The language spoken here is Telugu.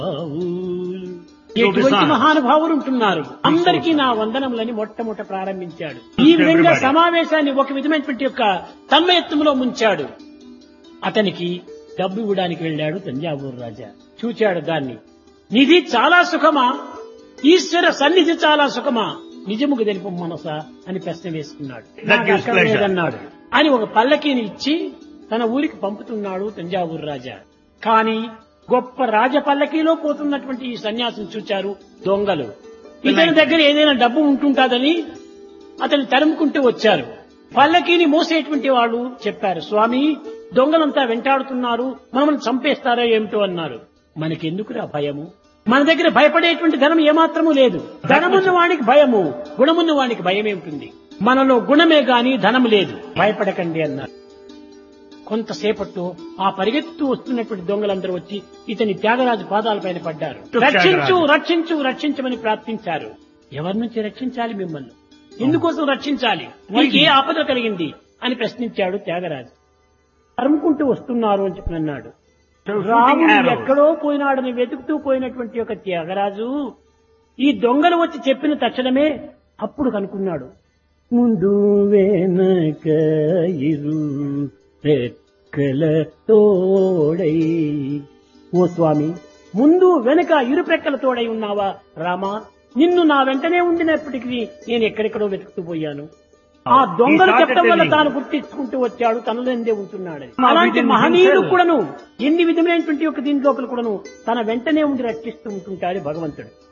ఎటువంటి మహానుభావులు ఉంటున్నారు అందరికీ నా వందనములని మొట్టమొదట ప్రారంభించాడు ఈ విధంగా సమావేశాన్ని ఒక విధమైనటువంటి యొక్క తన్మయత్వంలో ముంచాడు అతనికి డబ్బు ఇవ్వడానికి వెళ్ళాడు తంజావూరు రాజా చూచాడు దాన్ని నిధి చాలా సుఖమా ఈశ్వర సన్నిధి చాలా సుఖమా నిజముకు తెలుపు మనసా అని ప్రశ్న వేసుకున్నాడు నాకు gives pleasure. అక్కర్లేదన్నాడు అని ఒక పల్లకీని ఇచ్చి తన ఊరికి పంపుతున్నాడు తంజావూరు రాజా కానీ గొప్ప రాజ పల్లకీలో పోతున్నటువంటి ఈ సన్యాసిని చూచారు దొంగలు ఇతని దగ్గర ఏదైనా డబ్బు ఉంటుంటాదని అతన్ని తరుముకుంటూ వచ్చారు పల్లకీని మోసేటువంటి వాళ్ళు చెప్పారు స్వామి దొంగలంతా వెంటాడుతున్నారు మనల్ని చంపేస్తారో ఏమిటో అన్నారు మనకెందుకురా భయము మన దగ్గర భయపడేటువంటి ధనం ఏమాత్రము లేదు ధనమున్న వానికి భయము గుణమున్న వానికి భయమే ఉంటుంది మనలో గుణమే గాని ధనము లేదు భయపడకండి అన్నారు కొంతసేపట్లో ఆ పరిగెత్తు వస్తున్నటువంటి దొంగలందరూ వచ్చి ఇతని త్యాగరాజు పాదాలపైన పడ్డారు త్యాగరాజు. రక్షించు రక్షించు రక్షించమని ప్రార్థించారు ఎవరి నుంచి రక్షించాలి మిమ్మల్ని ఎందుకోసం రక్షించాలి మీకు ఏ ఆపద కలిగింది అని ప్రశ్నించాడు త్యాగరాజు తరుముకుంటూ వస్తున్నారు అని చెప్పి అన్నాడు So shooting రాముడు arrows. ఎక్కడో పోయినాడని వెతుకుతూ పోయినటువంటి ఒక త్యాగరాజు ఈ దొంగలు వచ్చి చెప్పిన తక్షణమే అప్పుడు కనుక్కున్నాడు ముందు వెనక ఇరు రెక్కల తోడై ఓ స్వామి ముందు వెనుక ఇరు రెక్కల తోడై ఉన్నావా రామా నిన్ను నా వెంటనే ఉండినప్పటికీ నేను ఎక్కడెక్కడో వెతుకుతూ పోయాను ఆ దొంగలు He started చెప్పడం వల్ల telling. తాను గుర్తించుకుంటూ వచ్చాడు తనలోందే ఉంటున్నాడు Now అలాంటి within మహనీయుడు himself. కూడాను ఎన్ని విధమైనటువంటి ఒక దీని లోపల కూడాను తన వెంటనే ఉండి రక్షిస్తూ ఉంటుంటాడు భగవంతుడు